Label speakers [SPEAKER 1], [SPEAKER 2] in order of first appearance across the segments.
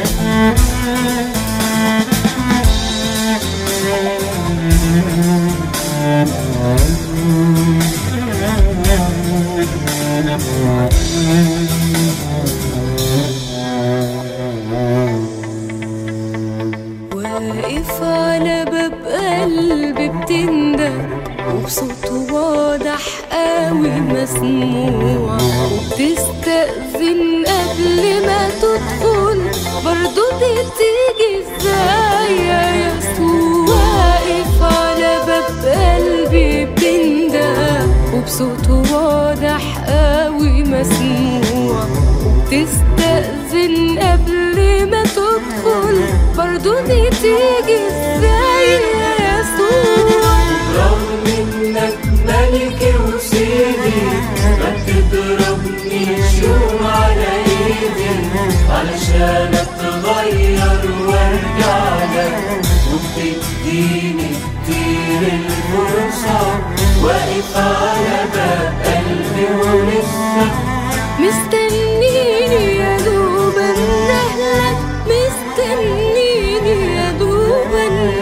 [SPEAKER 1] واقف على باب قلبي بتندى وبصوت واضح قوي مسموع وبتستأذن قبل ما تدخل برضو دي تيجي ازاي يا يسوع واقف على باب قلبي بتندى وبصوت واضح قوي مسموع وبتستأذن قبل ما تدخل برضو دي تيجي ازاي يا يسوع
[SPEAKER 2] رغم انك ملكي وسيدي ما بتضربنيش يوم على ايدي علشان اتغير وارجع لك وبتديني كتير الفرصة واقف على باب قلبي ولسه
[SPEAKER 1] مستنيني يا دوب اندهلك مستنيني يا دوب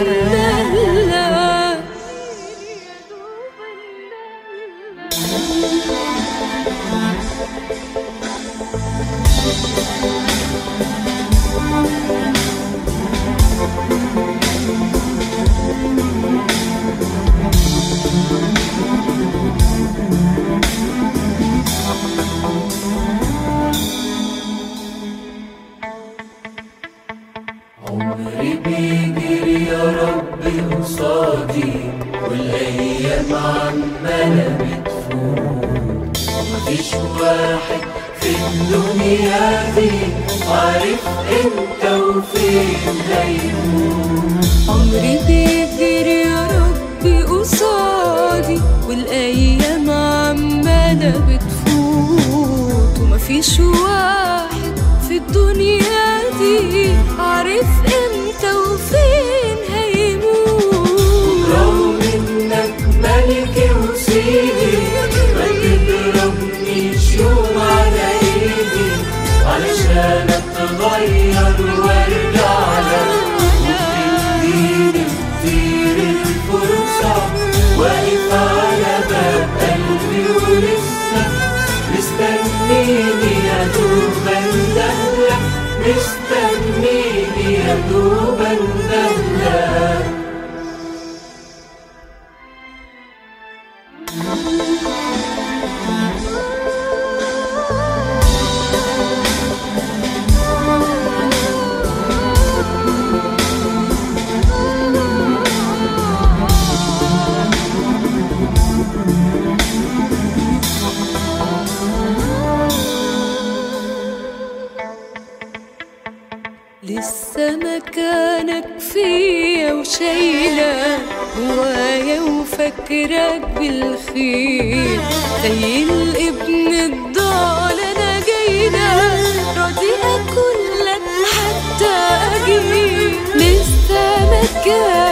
[SPEAKER 1] اندهلك
[SPEAKER 2] عمري بيجري يا رب قصادي والايام عمالة بتفوت مفيش واحد في الدنيا دي عارف امتى وفين هيموت
[SPEAKER 1] عمري بيجري يا ربي قصادي والايام عماله بتفوت ومفيش واحد في الدنيا دي عارف امتى وفين هيموت
[SPEAKER 2] رغم انك ملكي وسيدي ما تضربنيش يوم على ايدي علشان اتغير وارجع لك وبتديني كتير الفرصة واقف على باب قلبي ولسه مستنيني يا دوب اندهلك مستنيني يا دوب اندهلك
[SPEAKER 1] لسه مكانك فيا وشايلة هوايا وفاكرك بالخير زي الابن الضال انا جايلة راضي اكلك حتى اجيب لسه مكانك